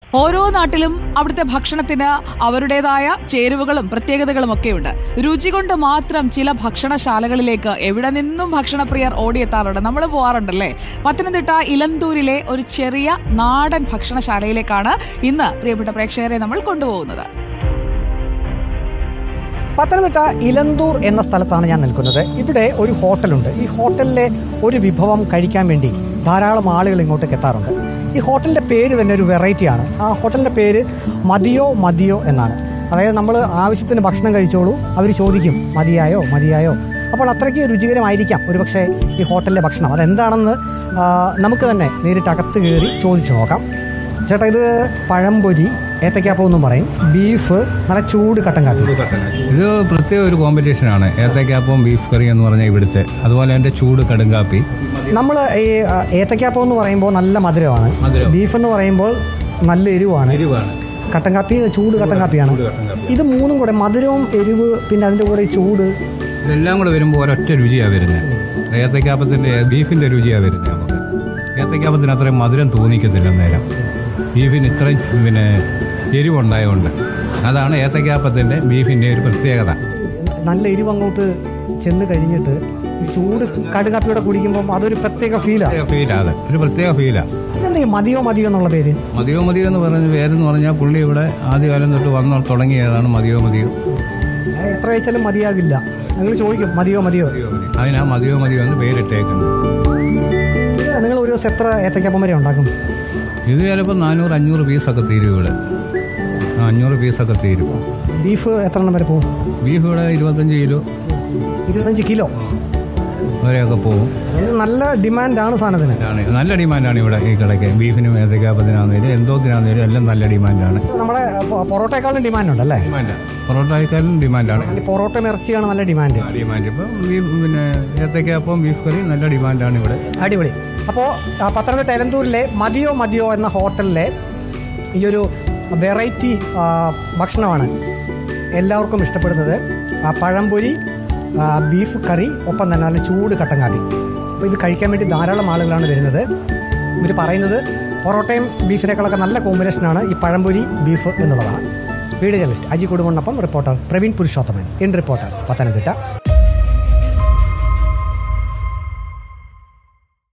ഓരോ നാട്ടിലും അവിടുത്തെ ഭക്ഷണത്തിന് അവരുടേതായ ചേരുവകളും പ്രത്യേകതകളും ഒക്കെയുണ്ട് രുചി കൊണ്ട് മാത്രം ചില ഭക്ഷണശാലകളിലേക്ക് എവിടെ നിന്നും ഭക്ഷണപ്രിയർ ഓടിയെത്താറുണ്ട് നമ്മൾ പോവാറുണ്ടല്ലേ പത്തനംതിട്ട ഇലന്തൂരിലെ ഒരു ചെറിയ നാടൻ ഭക്ഷണശാലയിലേക്കാണ് ഇന്ന് പ്രിയപ്പെട്ട പ്രേക്ഷകരെ നമ്മൾ കൊണ്ടുപോകുന്നത് പത്തനംതിട്ട ഇലന്തൂർ എന്ന സ്ഥലത്താണ് ഞാൻ നിൽക്കുന്നത് ഇവിടെ ഒരു ഹോട്ടലുണ്ട് ഈ ഹോട്ടലിലെ ഒരു വിഭവം കഴിക്കാൻ വേണ്ടി ധാരാളം ആളുകൾ ഇങ്ങോട്ടേക്ക് എത്താറുണ്ട് ഈ ഹോട്ടലിന്റെ പേര് തന്നെ ഒരു വെറൈറ്റിയാണ് ആ ഹോട്ടലിന്റെ പേര് മതിയോ മതിയോ എന്നാണ് അതായത് നമ്മൾ ആവശ്യത്തിന് ഭക്ഷണം കഴിച്ചോളൂ അവർ ചോദിക്കും മതിയായോ മതിയായോ അപ്പോൾ അത്രയ്ക്ക് രുചികരമായിരിക്കാം ഒരുപക്ഷെ ഈ ഹോട്ടലിലെ ഭക്ഷണം അതെന്താണെന്ന് ആ, നമുക്ക് തന്നെ നേരിട്ട് അകത്ത് കയറി ചോദിച്ചു നോക്കാം ചേട്ടാ ഇത് പഴംപൊരി ഏത്തക്കാപ്പം എന്നും പറയും ബീഫ് നല്ല ചൂട് കട്ടൻ കാപ്പി ഇത് പ്രത്യേക ഒരു കോമ്പറ്റീഷനാണ് ഏത്തക്കാപ്പവും ബീഫ് കറി എന്ന് പറഞ്ഞാൽ ഇവിടുത്തെ അതുപോലെ എൻ്റെ ചൂട് കടുങ്കാപ്പി നമ്മൾ ഈ ആ, ഏത്തക്കാപ്പം എന്ന് പറയുമ്പോൾ നല്ല മധുരമാണ് മധുരം. ബീഫ് എന്ന് പറയുമ്പോൾ നല്ല എരിവാണ് എരിവാണ് കട്ടൻ കാപ്പി ചൂട് കട്ടൻ കാപ്പിയാണ് ഇത് മൂന്നും കൂടെ മധുരവും എരിവ് പിന്നെ അതിൻ്റെ കൂടെ ഈ ചൂട് ഇതെല്ലാം കൂടെ വരുമ്പോൾ ഒരൊറ്റ രുചിയാണ് വരുന്നത് ഏത്തക്കാപ്പത്തിൻ്റെ ബീഫിൻ്റെ രുചിയാണ് വരുന്നത് നമുക്ക് ഏത്തക്കാപ്പത്തിന് അത്രയും മധുരം തോന്നിക്കത്തില്ല നേരം ബീഫിന് ഇത്രയും പിന്നെ എരിവുണ്ടായതുകൊണ്ട് അതാണ് ഏത്തക്കാപ്പത്തിൻ്റെ ബീഫിൻ്റെ ഒരു പ്രത്യേകത നല്ല എരിവ് അങ്ങോട്ട് ചെന്ന് കഴിഞ്ഞിട്ട് ഈ ചൂട് കടും കാപ്പിയോടെ കുടിക്കുമ്പോൾ അതൊരു പ്രത്യേക ഫീലാണ് പ്രത്യേക ഫീലാണ് ഒരു പ്രത്യേക ഫീലാണ് ഇതെന്താ ഈ മതിയോ മതിയോ എന്നുള്ള പേര് മതിയോ മതിയോ എന്ന് പറഞ്ഞ പേരെന്ന് പറഞ്ഞാൽ പുള്ളി ഇവിടെ ആദ്യകാലം തൊട്ട് വന്ന് തുടങ്ങിയതാണ് മതിയോ മതിയോ എത്ര കഴിച്ചാലും മതിയാകില്ല നിങ്ങൾ ചോദിക്കും മതിയോ മതിയോ അതിനാ മതിയോ മതിയോ എന്ന് പേരിട്ടേക്കുന്നത് നിങ്ങൾ ഒരു ദിവസം എത്ര ഏത്തക്കാപ്പം വരെ ഉണ്ടാക്കും ഇത് ചിലപ്പോൾ നാനൂറ് അഞ്ഞൂറ് പീസൊക്കെ തീരും ഇവിടെ ആ, അഞ്ഞൂറ് പീസൊക്കെ തീരും ബീഫ് എത്ര എണ്ണം വരെ പോകും ബീഫ് ഇവിടെ ഇരുപത്തഞ്ച് കിലോ ഇരുപത്തഞ്ച് കിലോ വരെയൊക്കെ പോകും അതായത് നല്ല ഡിമാൻഡാണ് സാധനത്തിന് ആണ് നല്ല ഡിമാൻഡാണ് ഇവിടെ ഈ കടയ്ക്ക് ബീഫിനും ഏത്തക്കാപ്പത്തിനാണെങ്കിലും എന്തോത്തിനാണെങ്കിലും എല്ലാം നല്ല ഡിമാൻഡാണ് നമ്മുടെ പൊ- പൊറോട്ടയെക്കാളും ഡിമാൻഡ് ഉണ്ടല്ലേ ഡിമാൻഡ് പൊറോട്ടക്കാരും ഡിമാൻഡാണ് ഈ പൊറോട്ട ഇറച്ചിയാണ് നല്ല ഡിമാൻഡ് ഡിമാൻഡ് ഇപ്പം ബീഫ് പിന്നെ ഏത്തക്കാപ്പം ബീഫ് കറി നല്ല ഡിമാൻഡാണ് ഇവിടെ അടിപൊളി അപ്പോൾ പത്തനംതിട്ട എലന്തൂരിലെ മതിയോ മതിയോ എന്ന ഹോട്ടലിലെ ഈ ഒരു വെറൈറ്റി ഭക്ഷണമാണ് എല്ലാവർക്കും ഇഷ്ടപ്പെടുന്നത് ആ, പഴംപൊരി ആ, ബീഫ് കറി ഒപ്പം തന്നെ നല്ല ചൂട് കട്ടൻ കാപ്പി അപ്പോൾ ഇത് കഴിക്കാൻ വേണ്ടി ധാരാളം ആളുകളാണ് വരുന്നത് ഇവർ പറയുന്നത് പൊറോട്ടയും ബീഫിനേക്കാളൊക്കെ നല്ല കോമ്പിനേഷനാണ് ഈ പഴംപൊരി ബീഫ് എന്നുള്ളതാണ് വീഡിയോ ജേർണലിസ്റ്റ് അജി കൊടുമണ്ണപ്പം reporter Praveen Purushothaman in reporter Pathanamthitta